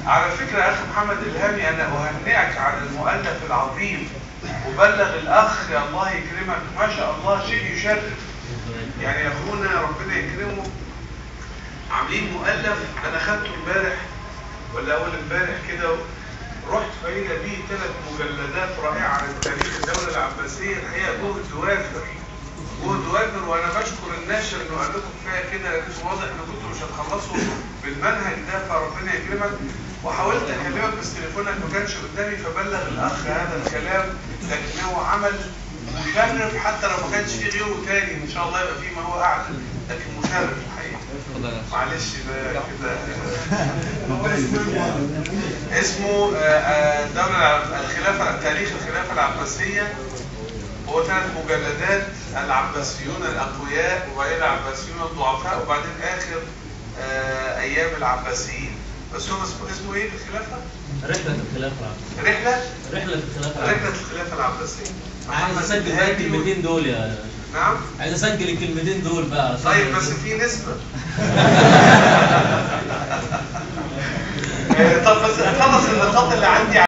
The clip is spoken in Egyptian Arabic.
على فكرة يا أخي محمد الهامي أنا أهنئك على المؤلف العظيم وبلغ الأخ الله يكرمك ما شاء الله شيء يشرف يعني أخونا ربنا يكرمه عاملين مؤلف أنا خدته امبارح ولا أول امبارح كده رحت فايدة بيه ثلاث مجلدات رائعة عن تاريخ الدولة العباسية الحقيقة جهد وافر جهد وافر وأنا بشكر الناشر إنه قال لكم كفاية كده لأن واضح إن كنتوا مش هتخلصوا بالمنهج ده فربنا يكرمك وحاولت اكلمك بس تليفونك ما كانش قدامي فبلغ الاخ هذا الكلام لكنه عمل مشرف حتى لو ما كانش فيه غيره تاني ان شاء الله يبقى فيه ما هو اعلى لكن مشرف الحقيقه معلش ده كده اسمه آه، آه، الدولة الع- الخلافة تاريخ الخلافة العباسية هو ثلاث مجلدات العباسيون الأقوياء وبعدين العباسيون الضعفاء وبعدين آخر آه، أيام العباسيين بس هو اسمه اسمه إيه في الخلافة؟ رحلة الخلافة العباسية رحلة رحلة الخلافة رحلة العباسية الخلافة العباسية عايز محمد اسجل بقى الهادي و- الكلمتين دول يا نعم عايز اسجل الكلمتين دول بقى عشان- طيب بس في نسبة آه، طب بس خلص النقاط اللي عندي